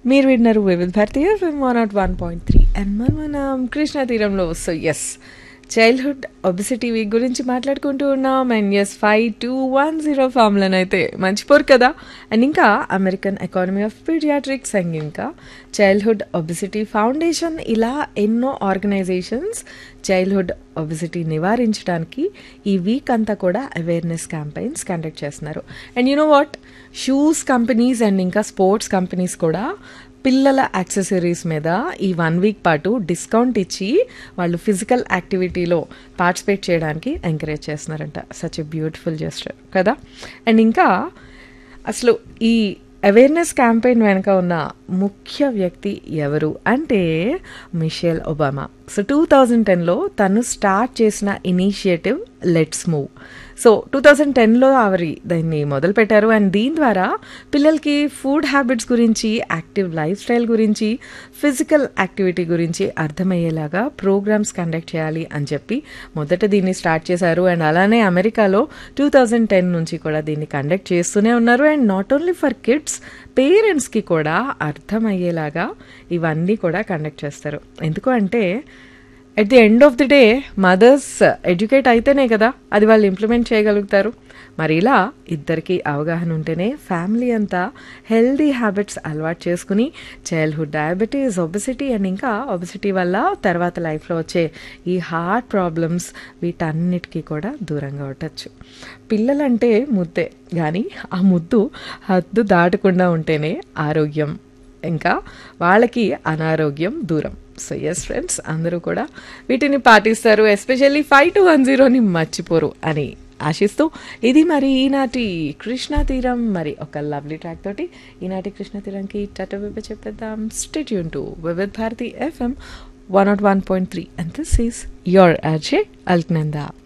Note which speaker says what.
Speaker 1: మీరు విన్నారు Vividha Bharatiya FM one not one point three and మనం మనం కృష్ణా తీరంలో so yes childhood obesity week గురించి మాట్లాడుకుంటూ ఉన్నాం and yes five two one zero ఫామ్లను అయితే మర్చిపోరు కదా అండ్ ఇంకా American economy of paediatrics and ఇంకా చైల్డ్హుడ్ ఒబిసిటీ ఫౌండేషన్ ఇలా ఎన్నో ఆర్గనైజేషన్స్ చైల్డ్హుడ్ ఒబిసిటీ నివారించడానికి ఈ వీక్ అంతా కూడా అవేర్నెస్ క్యాంపెయిన్స్ కండక్ట్ చేస్తున్నారు and you know what shoes companies and ఇంకా స్పోర్ట్స్ కంపెనీస్ కూడా పిల్లల యాక్సెసరీస్ మీద ఈ వన్ వీక్ పాటు డిస్కౌంట్ ఇచ్చి వాళ్ళు ఫిజికల్ యాక్టివిటీలో పార్టిసిపేట్ చేయడానికి ఎంకరేజ్ చేస్తున్నారంట సచ్ ఎ బ్యూటిఫుల్ జెస్టర్ కదా అండ్ ఇంకా అసలు ఈ అవేర్నెస్ క్యాంపెయిన్ వెనక ఉన్న ముఖ్య వ్యక్తి ఎవరు అంటే Michelle Obama so two thousand టెన్లో తను స్టార్ట్ చేసిన initiative let's move so two thousand టెన్లో ఆవిరి దాన్ని మొదలుపెట్టారు అండ్ దీని ద్వారా పిల్లలకి ఫుడ్ హ్యాబిట్స్ గురించి యాక్టివ్ లైఫ్ స్టైల్ గురించి ఫిజికల్ యాక్టివిటీ గురించి అర్థమయ్యేలాగా ప్రోగ్రామ్స్ కండక్ట్ చేయాలి అని చెప్పి మొదట దీన్ని స్టార్ట్ చేశారు అండ్ అలానే అమెరికాలో టూ థౌజండ్ టెన్ నుంచి కూడా దీన్ని కండక్ట్ చేస్తూనే ఉన్నారు and not only for kids పేరెంట్స్కి కూడా అర్థమయ్యేలాగా ఇవన్నీ కూడా కండక్ట్ చేస్తారు ఎందుకు అంటే at the end of the day mothers educate అయితేనే కదా అది వాళ్ళు ఇంప్లిమెంట్ చేయగలుగుతారు మరి ఇలా ఇద్దరికి అవగాహన ఉంటేనే ఫ్యామిలీ అంతా హెల్దీ హ్యాబిట్స్ అలవాటు చేసుకుని చైల్డ్హుడ్ డయాబెటీస్ ఒబిసిటీ అండ్ ఇంకా ఒబిసిటీ వల్ల తర్వాత లైఫ్లో వచ్చే ఈ హార్ట్ ప్రాబ్లమ్స్ వీటన్నిటికీ కూడా దూరంగా ఉండొచ్చు పిల్లలంటే ముద్దే కానీ ఆ ముద్దు హద్దు దాటకుండా ఉంటేనే ఆరోగ్యం ఇంకా వాళ్ళకి అనారోగ్యం దూరం సో ఎస్ ఫ్రెండ్స్ అందరూ కూడా వీటిని పాటిస్తారు ఎస్పెషల్లీ ఫైవ్ టు వన్ జీరోని మర్చిపోరు అని ఆశిస్తూ ఇది మరి ఈనాటి కృష్ణా తీరం మరి ఒక లవ్లీ ట్రాక్ తోటి ఈనాటి కృష్ణా తీరంకి టట విప్ప చెప్పేద్దాం stay tuned to Vividh Bharati FM one not one point three and this is your Ajay Alaknanda